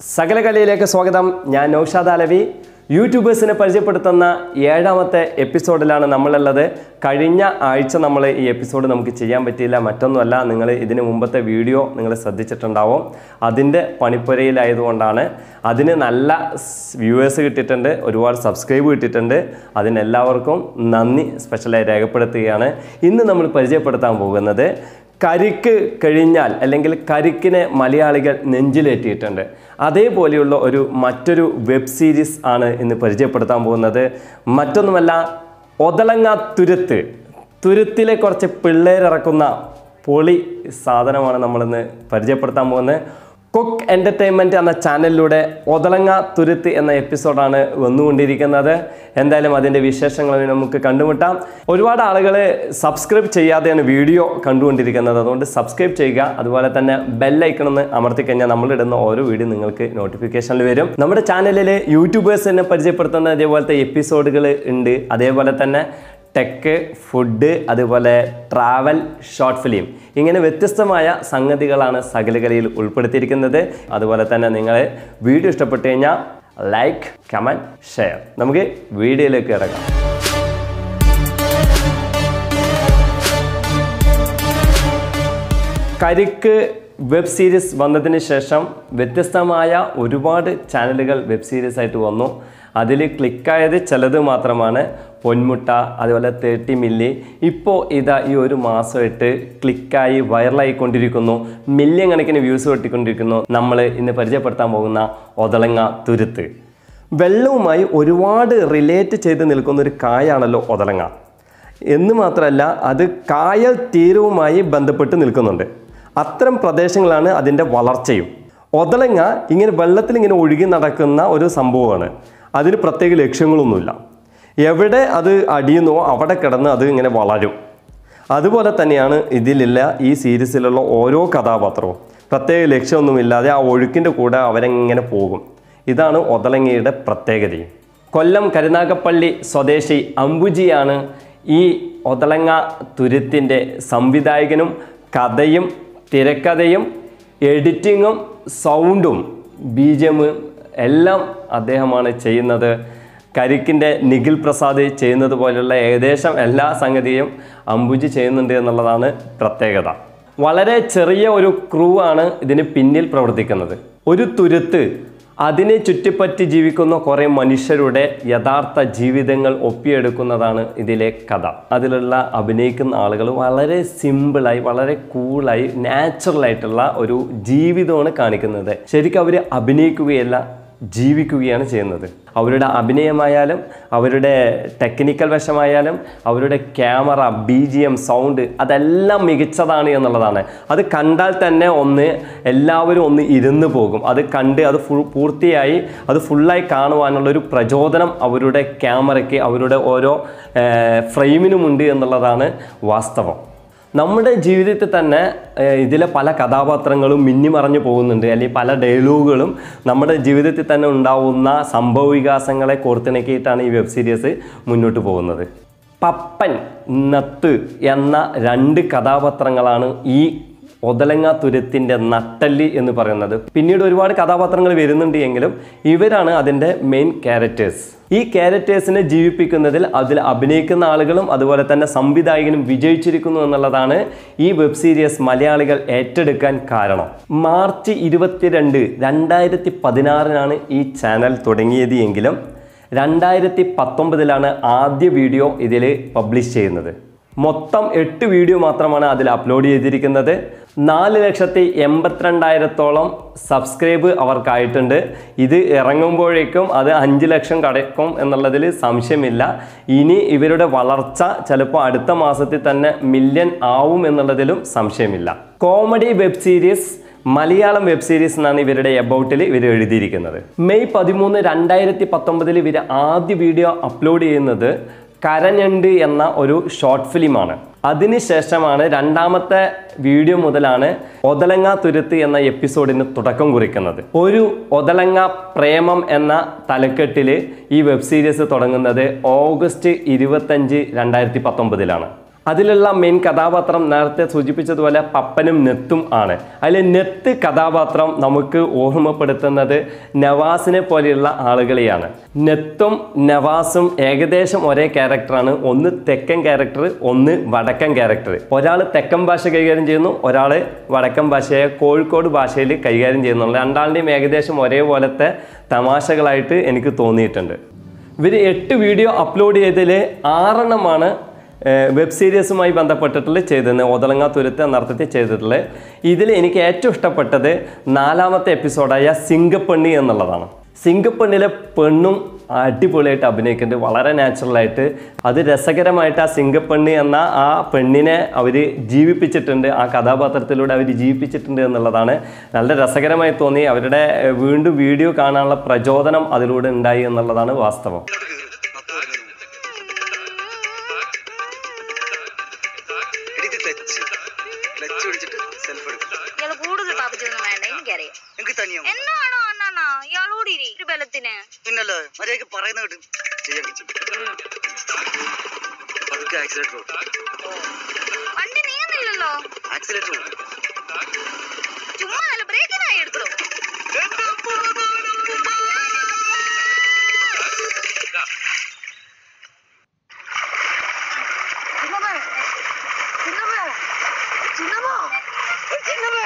സകല കലയിലേക്ക് സ്വാഗതം ഞാൻ നൌഷാദ് അലവി യൂട്യൂബേഴ്സിനെ പരിചയപ്പെടുത്തുന്ന ഏഴാമത്തെ എപ്പിസോഡിലാണ് നമ്മളുള്ളത് കഴിഞ്ഞ ആഴ്ച നമ്മൾ ഈ എപ്പിസോഡ് നമുക്ക് ചെയ്യാൻ പറ്റിയില്ല മറ്റൊന്നുമല്ല നിങ്ങൾ ഇതിന് മുമ്പത്തെ വീഡിയോ നിങ്ങൾ ശ്രദ്ധിച്ചിട്ടുണ്ടാവും അതിൻ്റെ പണിപ്പുരയിലായതുകൊണ്ടാണ് അതിന് നല്ല വ്യൂവേഴ്സ് കിട്ടിയിട്ടുണ്ട് ഒരുപാട് സബ്സ്ക്രൈബ് കിട്ടിയിട്ടുണ്ട് അതിനെല്ലാവർക്കും നന്ദി സ്പെഷ്യലായി രേഖപ്പെടുത്തുകയാണ് ഇന്ന് നമ്മൾ പരിചയപ്പെടുത്താൻ പോകുന്നത് കരിക്ക് കഴിഞ്ഞാൽ അല്ലെങ്കിൽ കരിക്കിനെ മലയാളികൾ നെഞ്ചിലേറ്റിയിട്ടുണ്ട് അതേപോലെയുള്ള ഒരു മറ്റൊരു വെബ് സീരീസ് ആണ് ഇന്ന് പരിചയപ്പെടുത്താൻ പോകുന്നത് മറ്റൊന്നുമല്ല ഒതളങ്ങ തുരുത്ത് തുരുത്തിലെ കുറച്ച് പിള്ളേരിറക്കുന്ന പൊളി സാധനമാണ് നമ്മളിന്ന് പരിചയപ്പെടുത്താൻ പോകുന്നത് കുക്ക് എൻ്റർടൈൻമെൻറ്റ് എന്ന ചാനലിലൂടെ ഒതളങ്ങ തുരുത്ത് എന്ന എപ്പിസോഡാണ് വന്നുകൊണ്ടിരിക്കുന്നത് എന്തായാലും അതിൻ്റെ വിശേഷങ്ങൾ നമുക്ക് കണ്ടുമുട്ടാം ഒരുപാട് ആളുകൾ സബ്സ്ക്രൈബ് ചെയ്യാതെയാണ് വീഡിയോ കണ്ടുകൊണ്ടിരിക്കുന്നത് അതുകൊണ്ട് സബ്സ്ക്രൈബ് ചെയ്യുക അതുപോലെ തന്നെ ബെല്ലൈക്കണമെന്ന് അമർത്തി കഴിഞ്ഞാൽ നമ്മളിടുന്ന ഓരോ വീഡിയോ നിങ്ങൾക്ക് നോട്ടിഫിക്കേഷനിൽ വരും നമ്മുടെ ചാനലിൽ യൂട്യൂബേഴ്സിനെ പരിചയപ്പെടുത്തുന്ന ഇതേപോലത്തെ എപ്പിസോഡുകൾ ഉണ്ട് അതേപോലെ തന്നെ ടെക്ക് ഫുഡ് അതുപോലെ ട്രാവൽ ഷോർട്ട് ഫിലിം ഇങ്ങനെ വ്യത്യസ്തമായ സംഗതികളാണ് സകലകലയിൽ ഉൾപ്പെടുത്തിയിരിക്കുന്നത് അതുപോലെ തന്നെ നിങ്ങൾ വീഡിയോ ഇഷ്ടപ്പെട്ടു കഴിഞ്ഞാൽ ലൈക്ക് കമൻറ്റ് ഷെയർ നമുക്ക് വീഡിയോയിലേക്ക് കിടക്കാം കരിക്ക് വെബ് സീരീസ് വന്നതിന് ശേഷം വ്യത്യസ്തമായ ഒരുപാട് ചാനലുകൾ വെബ് സീരീസ് ആയിട്ട് വന്നു അതിൽ ക്ലിക്കായത് ചിലത് മാത്രമാണ് പൊന്മുട്ട അതുപോലെ തേർട്ടി മില്ലി ഇപ്പോൾ ഇതാ ഈ ഒരു മാസമായിട്ട് ക്ലിക്കായി വൈറലായിക്കൊണ്ടിരിക്കുന്നു മില്യൺ കണക്കിന് വ്യൂസ് കിട്ടിക്കൊണ്ടിരിക്കുന്നു നമ്മൾ ഇന്ന് പരിചയപ്പെടുത്താൻ പോകുന്ന ഒതളങ്ങ തുരുത്ത് വെള്ളവുമായി ഒരുപാട് റിലേറ്റ് ചെയ്ത് നിൽക്കുന്ന ഒരു കായാണല്ലോ ഒതളങ്ങ എന്ന് മാത്രമല്ല അത് കായൽ തീരവുമായി ബന്ധപ്പെട്ട് നിൽക്കുന്നുണ്ട് അത്തരം പ്രദേശങ്ങളാണ് അതിൻ്റെ വളർച്ചയും ഒതളങ്ങ ഇങ്ങനെ വെള്ളത്തിൽ ഇങ്ങനെ ഒഴുകി നടക്കുന്ന ഒരു സംഭവമാണ് അതിന് പ്രത്യേക ലക്ഷ്യങ്ങളൊന്നുമില്ല എവിടെ അത് അടിയുന്നോ അവിടെ കിടന്ന് അത് ഇങ്ങനെ വളരും അതുപോലെ തന്നെയാണ് ഇതിലുള്ള ഈ സീരീസിലുള്ള ഓരോ കഥാപാത്രവും പ്രത്യേക ലക്ഷ്യമൊന്നുമില്ലാതെ ആ ഒഴുക്കിൻ്റെ കൂടെ അവരെങ്ങനെ പോകും ഇതാണ് ഒതളങ്ങയുടെ പ്രത്യേകതയും കൊല്ലം കരുനാഗപ്പള്ളി സ്വദേശി അംബുജിയാണ് ഈ ഒതളങ്ങ തുരുത്തിൻ്റെ സംവിധായകനും കഥയും തിരക്കഥയും എഡിറ്റിങ്ങും സൗണ്ടും ബീജമും എല്ലാം അദ്ദേഹമാണ് ചെയ്യുന്നത് കരിക്കിൻ്റെ നിഖിൽ പ്രസാദ് ചെയ്യുന്നത് പോലുള്ള ഏകദേശം എല്ലാ സംഗതിയും അംബുജി ചെയ്യുന്നുണ്ട് എന്നുള്ളതാണ് പ്രത്യേകത വളരെ ചെറിയ ഒരു ക്രൂ ആണ് ഇതിന് പിന്നിൽ പ്രവർത്തിക്കുന്നത് ഒരു തുരുത്ത് അതിനെ ചുറ്റിപ്പറ്റി ജീവിക്കുന്ന കുറേ മനുഷ്യരുടെ യഥാർത്ഥ ജീവിതങ്ങൾ ഒപ്പിയെടുക്കുന്നതാണ് ഇതിലെ കഥ അതിലുള്ള അഭിനയിക്കുന്ന ആളുകൾ വളരെ സിമ്പിളായി വളരെ കൂളായി നാച്ചുറലായിട്ടുള്ള ഒരു ജീവിതമാണ് കാണിക്കുന്നത് ശരിക്കും അവർ അഭിനയിക്കുകയല്ല ജീവിക്കുകയാണ് ചെയ്യുന്നത് അവരുടെ അഭിനയമായാലും അവരുടെ ടെക്നിക്കൽ വശമായാലും അവരുടെ camera B G M sound അതെല്ലാം മികച്ചതാണ് എന്നുള്ളതാണ് അത് കണ്ടാൽ തന്നെ ഒന്ന് എല്ലാവരും ഒന്ന് ഇരുന്ന് പോകും അത് കണ്ട് അത് ഫുൾ പൂർത്തിയായി അത് ഫുള്ളായി കാണുവാനുള്ളൊരു പ്രചോദനം അവരുടെ ക്യാമറയ്ക്ക് അവരുടെ ഓരോ ഫ്രെയിമിനുമുണ്ട് എന്നുള്ളതാണ് വാസ്തവം നമ്മുടെ ജീവിതത്തിൽ തന്നെ ഏഹ്, ഇതിലെ പല കഥാപാത്രങ്ങളും മിന്നിമറഞ്ഞു പോകുന്നുണ്ട് അല്ലെങ്കിൽ പല ഡയലോഗുകളും നമ്മുടെ ജീവിതത്തിൽ തന്നെ ഉണ്ടാവുന്ന സംഭവ വികാസങ്ങളെ കോർത്തിണക്കിയിട്ടാണ് ഈ വെബ് സീരീസ് മുന്നോട്ട് പോകുന്നത് പപ്പൻ നത്ത് എന്ന രണ്ട് കഥാപാത്രങ്ങളാണ് ഈ ഒതലങ്ങ തുരത്തിൻ്റെ നട്ടല്ലി എന്ന് പറയുന്നത് പിന്നീട് ഒരുപാട് കഥാപാത്രങ്ങൾ വരുന്നുണ്ട് എങ്കിലും ഇവരാണ് അതിൻ്റെ മെയിൻ ക്യാരക്ടേഴ്സ് ഈ ക്യാരക്ടേഴ്സിനെ ജീവിപ്പിക്കുന്നതിൽ അതിൽ അഭിനയിക്കുന്ന ആളുകളും അതുപോലെ തന്നെ സംവിധായകനും വിജയിച്ചിരിക്കുന്നു എന്നുള്ളതാണ് ഈ വെബ് സീരീസ് മലയാളികൾ ഏറ്റെടുക്കാൻ കാരണം മാർച്ച് ഇരുപത്തിരണ്ട് രണ്ടായിരത്തി പതിനാറിനാണ് ഈ ചാനൽ തുടങ്ങിയത് എങ്കിലും രണ്ടായിരത്തി പത്തൊമ്പതിലാണ് ആദ്യ വീഡിയോ ഇതിൽ പബ്ലിഷ് ചെയ്യുന്നത് മൊത്തം എട്ട് വീഡിയോ മാത്രമാണ് അതിൽ അപ്ലോഡ് ചെയ്തിരിക്കുന്നത് നാല് ലക്ഷത്തി എൺപത്തിരണ്ടായിരത്തോളം സബ്സ്ക്രൈബ് അവർക്കായിട്ടുണ്ട് ഇത് ഇറങ്ങുമ്പോഴേക്കും അത് അഞ്ച് ലക്ഷം കടക്കും എന്നുള്ളതിൽ സംശയമില്ല ഇനി ഇവരുടെ വളർച്ച ചിലപ്പോൾ അടുത്ത മാസത്തിൽ തന്നെ മില്യൺ ആവും എന്നുള്ളതിലും സംശയമില്ല comedy web series Malayalam web series എന്നാണ് ഇവരുടെ എബൌട്ടിൽ ഇവർ എഴുതിയിരിക്കുന്നത് മെയ് പതിമൂന്ന് രണ്ടായിരത്തി പത്തൊമ്പതിൽ ഇവർ ആദ്യ വീഡിയോ അപ്ലോഡ് ചെയ്യുന്നത് കരഞ്ഞണ്ട് എന്ന ഒരു ഷോർട്ട് ഫിലിമാണ് അതിനുശേഷമാണ് രണ്ടാമത്തെ വീഡിയോ മുതലാണ് ഒതളങ്ങ തുരുത്ത് എന്ന എപ്പിസോഡിന് തുടക്കം കുറിക്കുന്നത് ഒരു ഒതളങ്ങ പ്രേമം എന്ന തലക്കെട്ടിൽ ഈ വെബ് സീരീസ് തുടങ്ങുന്നത് ഓഗസ്റ്റ് ഇരുപത്തഞ്ച് രണ്ടായിരത്തി പത്തൊമ്പതിലാണ് അതിലുള്ള മെയിൻ കഥാപാത്രം നേരത്തെ സൂചിപ്പിച്ചതുപോലെ പപ്പനും നെത്തും ആണ് അതിൽ നെത്ത് കഥാപാത്രം നമുക്ക് ഓർമ്മപ്പെടുത്തുന്നത് നവാസിനെ പോലെയുള്ള ആളുകളെയാണ് നെത്തും നവാസും ഏകദേശം ഒരേ ക്യാരക്ടറാണ് ഒന്ന് തെക്കൻ ക്യാരക്ടർ ഒന്ന് വടക്കൻ ക്യാരക്ടർ ഒരാൾ തെക്കൻ ഭാഷ കൈകാര്യം ചെയ്യുന്നു ഒരാൾ വടക്കൻ ഭാഷയായ കോഴിക്കോട് ഭാഷയിൽ കൈകാര്യം ചെയ്യുന്നുണ്ട് രണ്ടാളുടെയും ഏകദേശം ഒരേപോലത്തെ തമാശകളായിട്ട് എനിക്ക് തോന്നിയിട്ടുണ്ട് ഇവർ എട്ട് വീഡിയോ അപ്ലോഡ് ചെയ്തതിൽ ആറെണ്ണമാണ് വെബ് സീരീസുമായി ബന്ധപ്പെട്ടിട്ടുള്ള ചെയ്തത് ഒതളങ്ങാ തുരുത്ത് എന്ന അർത്ഥത്തിൽ ചെയ്തിട്ടുള്ളത് ഇതിൽ എനിക്ക് ഏറ്റവും ഇഷ്ടപ്പെട്ടത് നാലാമത്തെ എപ്പിസോഡായ സിംഗപ്പെണ്ണി എന്നുള്ളതാണ് സിംഗപ്പെണ്ണിലെ പെണ്ണും അടിപൊളിയായിട്ട് അഭിനയിക്കുന്നുണ്ട് വളരെ നാച്ചുറലായിട്ട് അത് രസകരമായിട്ട് ആ സിംഗപ്പെണ്ണി എന്ന ആ പെണ്ണിനെ അവർ ജീവിപ്പിച്ചിട്ടുണ്ട് ആ കഥാപാത്രത്തിലൂടെ അവർ ജീവിപ്പിച്ചിട്ടുണ്ട് എന്നുള്ളതാണ് നല്ല രസകരമായി തോന്നി അവരുടെ ഏഹ്, വീണ്ടും വീഡിയോ കാണാനുള്ള പ്രചോദനം അതിലൂടെ ഉണ്ടായി എന്നുള്ളതാണ് വാസ്തവം എനിക്ക് ക്ലച്ച് ക്ലച്ച് പിടിച്ചിട്ട് സെൽഫ് എടുക്കും ഇയാള് കൂടുതൽ പാപ്പിച്ചൊന്നും വേണ്ട എനിക്കറിയാം എനിക്ക് തനിയാ എന്നാണോ അണ്ണാ ഇയാളോട് ഇരി ഒരു ബലത്തിന് പിന്നല്ല മര്യാദക്ക് പറയുന്ന കേട്ട് ചെയ്യാൻ കിച്ചും പതുക്കെ ആക്സിലേറ്റർ വണ്ടി നീങ്ങുന്നില്ലല്ലോ ആക്സിലേറ്റർ ചുമ്മാ അല്ല ബ്രേക്കിനായി എടുത്തോ ചിന്നമ്മേ, ചിന്നമ്മേ, ചിന്നമ്മോ, ചിന്നമ്മേ.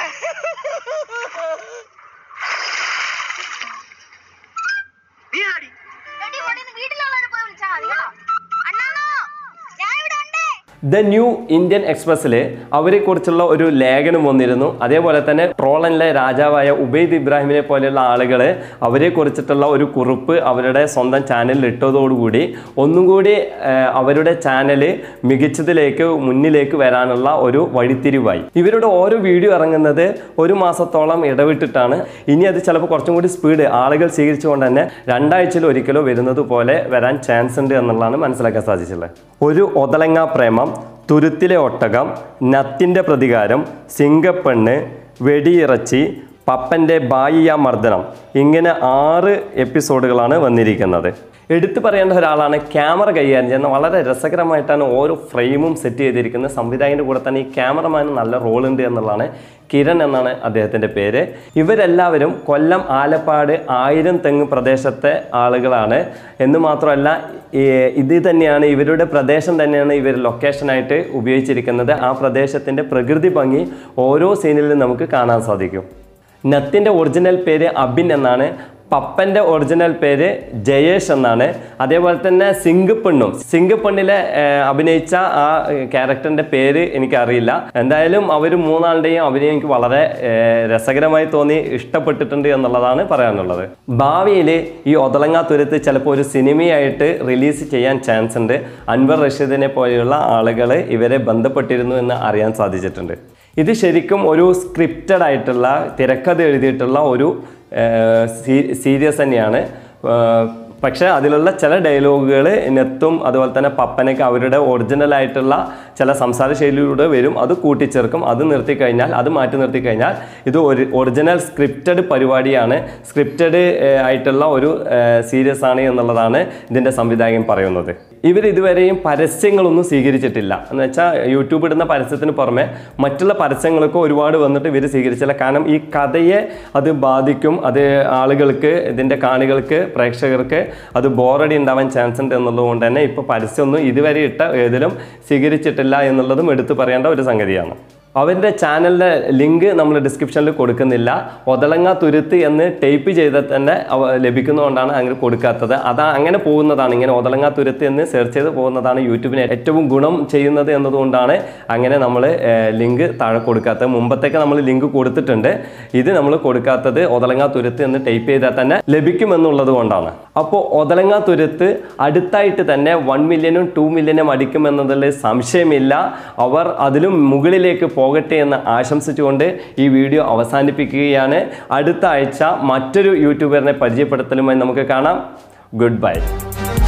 നീ ആടി എടി, ഓടി ഒന്ന് വീട്ടിലുള്ളവരെ പോയി വിളിച്ചാ മതി കേട്ടോ. അണ്ണാണോ ഞാൻ ഇവിടെ ഉണ്ട് ദ ന്യൂ ഇന്ത്യൻ എക്സ്പ്രസ്സിൽ അവരെക്കുറിച്ചുള്ള ഒരു ലേഖനം വന്നിരുന്നു അതേപോലെ തന്നെ ട്രോളനിലെ രാജാവായ ഉബൈദ് ഇബ്രാഹിമിനെ പോലെയുള്ള ആളുകൾ അവരെക്കുറിച്ചിട്ടുള്ള ഒരു കുറിപ്പ് അവരുടെ സ്വന്തം ചാനലിൽ ഇട്ടതോടുകൂടി ഒന്നും കൂടി ആ, അവരുടെ ചാനൽ മികച്ചതിലേക്ക് മുന്നിലേക്ക് വരാനുള്ള ഒരു വഴിത്തിരിവായി ഇവരുടെ ഓരോ വീഡിയോ ഇറങ്ങുന്നത് ഒരു മാസത്തോളം ഇടവിട്ടിട്ടാണ് ഇനി അത് ചിലപ്പോൾ കുറച്ചും കൂടി സ്പീഡ് ആളുകൾ സ്വീകരിച്ചുകൊണ്ട് തന്നെ രണ്ടാഴ്ചയിൽ ഒരിക്കലോ വരുന്നത് പോലെ വരാൻ ചാൻസ് ഉണ്ട് എന്നുള്ളതാണ് മനസ്സിലാക്കാൻ സാധിച്ചുള്ളത് ഒരു ഒതളങ്ങ പ്രേമം തുരുത്തിലെ ഒട്ടകം നത്തിൻ്റെ പ്രതികാരം സിംഗപ്പെണ്ണ് വെടിയിറച്ചി പപ്പൻ്റെ ബായിയ മർദ്ദനം ഇങ്ങനെ ആറ് എപ്പിസോഡുകളാണ് വന്നിരിക്കുന്നത് എടുത്തു പറയേണ്ട ഒരാളാണ് ക്യാമറ കൈകാര്യം ചെയ്യുന്ന വളരെ രസകരമായിട്ടാണ് ഓരോ ഫ്രെയിമും സെറ്റ് ചെയ്തിരിക്കുന്നത് സംവിധായകൻ്റെ കൂടെ തന്നെ ഈ ക്യാമറമാന് നല്ല റോളുണ്ട് എന്നുള്ളതാണ് കിരൺ എന്നാണ് അദ്ദേഹത്തിൻ്റെ പേര് ഇവരെല്ലാവരും കൊല്ലം ആലപ്പാട് ആയിരം തെങ്ങ് പ്രദേശത്തെ ആളുകളാണ് എന്ന് മാത്രമല്ല ഈ ഇത് തന്നെയാണ് ഇവരുടെ പ്രദേശം തന്നെയാണ് ഇവർ ലൊക്കേഷനായിട്ട് ഉപയോഗിച്ചിരിക്കുന്നത് ആ പ്രദേശത്തിൻ്റെ പ്രകൃതി ഭംഗി ഓരോ സീനിലും നമുക്ക് കാണാൻ സാധിക്കും നത്തിൻ്റെ ഒറിജിനൽ പേര് അബിൻ എന്നാണ് പപ്പൻ്റെ ഒറിജിനൽ പേര് ജയേഷ് എന്നാണ് അതേപോലെ തന്നെ സിംഗ് പെണ്ണും സിംഗ് പെണ്ണിലെ ഏർ, അഭിനയിച്ച ആ ക്യാരക്ടറിൻ്റെ പേര് എനിക്കറിയില്ല എന്തായാലും അവർ മൂന്നാളുടെയും അഭിനയം എനിക്ക് വളരെ ഏർ, രസകരമായി തോന്നി ഇഷ്ടപ്പെട്ടിട്ടുണ്ട് എന്നുള്ളതാണ് പറയാനുള്ളത് ഭാവിയിൽ ഈ ഒതളങ്ങാ തുരുത്ത് ചിലപ്പോൾ ഒരു സിനിമയായിട്ട് റിലീസ് ചെയ്യാൻ ചാൻസ് ഉണ്ട് അൻവർ റഷീദിനെ പോലെയുള്ള ആളുകൾ ഇവരെ ബന്ധപ്പെട്ടിരുന്നു എന്ന് അറിയാൻ സാധിച്ചിട്ടുണ്ട് ഇത് ശരിക്കും ഒരു സ്ക്രിപ്റ്റഡ് ആയിട്ടുള്ള തിരക്കഥ എഴുതിയിട്ടുള്ള ഒരു സീരിയസ് തന്നെയാണ് ഏഹ് പക്ഷേ അതിലുള്ള ചില ഡയലോഗുകൾ നെത്തും അതുപോലെ തന്നെ പപ്പനൊക്കെ അവരുടെ ഒറിജിനൽ ആയിട്ടുള്ള ചില സംസാര ശൈലിയിലൂടെ വരും അത് കൂട്ടിച്ചേർക്കും അത് നിർത്തി കഴിഞ്ഞാൽ അത് മാറ്റി നിർത്തി കഴിഞ്ഞാൽ ഇത് ഒരു ഒറിജിനൽ സ്ക്രിപ്റ്റഡ് പരിപാടിയാണ് സ്ക്രിപ്റ്റഡ് ആയിട്ടുള്ള ഒരു സീരിയസ് ആണ് എന്നുള്ളതാണ് ഇതിൻ്റെ സംവിധായകൻ പറയുന്നത് ഇവർ ഇതുവരെയും പരസ്യങ്ങളൊന്നും സ്വീകരിച്ചിട്ടില്ല എന്ന് വെച്ചാൽ യൂട്യൂബ് ഇടുന്ന പരസ്യത്തിന് പുറമെ മറ്റുള്ള പരസ്യങ്ങളൊക്കെ ഒരുപാട് വന്നിട്ട് ഇവർ സ്വീകരിച്ചില്ല കാരണം ഈ കഥയെ അത് ബാധിക്കും അത് ആളുകൾക്ക് ഇതിൻ്റെ കാണികൾക്ക് പ്രേക്ഷകർക്ക് അത് ബോറടി ഉണ്ടാവാൻ ചാൻസ് ഉണ്ട് എന്നുള്ളതുകൊണ്ട് തന്നെ ഇപ്പോൾ പരസ്യമൊന്നും ഇതുവരെ ഇട്ട ഏതിലും സ്വീകരിച്ചിട്ടില്ല എന്നുള്ളതും എടുത്തു പറയേണ്ട ഒരു സംഗതിയാണ് അവരുടെ ചാനലിൻ്റെ ലിങ്ക് നമ്മൾ ഡിസ്ക്രിപ്ഷനിൽ കൊടുക്കുന്നില്ല ഒതളങ്ങ തുരുത്ത് എന്ന് ടൈപ്പ് ചെയ്താൽ തന്നെ അവ ലഭിക്കുന്നതുകൊണ്ടാണ് അങ്ങനെ കൊടുക്കാത്തത് അതാ അങ്ങനെ പോകുന്നതാണ് ഇങ്ങനെ ഒതളങ്ങ തുരുത്ത് എന്ന് സെർച്ച് ചെയ്ത് പോകുന്നതാണ് യൂട്യൂബിന് ഏറ്റവും ഗുണം ചെയ്യുന്നത് എന്നതുകൊണ്ടാണ് അങ്ങനെ നമ്മൾ ലിങ്ക് താഴെ കൊടുക്കാത്തത് മുമ്പത്തേക്ക് നമ്മൾ ലിങ്ക് കൊടുത്തിട്ടുണ്ട് ഇത് നമ്മൾ കൊടുക്കാത്തത് ഒതളങ്ങ തുരുത്ത് എന്ന് ടൈപ്പ് ചെയ്താൽ തന്നെ ലഭിക്കുമെന്നുള്ളത് കൊണ്ടാണ് അപ്പോൾ ഒതളങ്ങ തുരുത്ത് അടുത്തായിട്ട് തന്നെ വൺ മില്യനും ടു മില്യനും അടിക്കുമെന്നതിൽ സംശയമില്ല അവർ അതിലും മുകളിലേക്ക് പോകട്ടെ എന്ന് ആശംസിച്ചുകൊണ്ട് ഈ വീഡിയോ അവസാനിപ്പിക്കുകയാണ് അടുത്ത ആഴ്ച മറ്റൊരു യൂട്യൂബറിനെ പരിചയപ്പെടുത്തലുമായി നമുക്ക് കാണാം ഗുഡ് ബൈ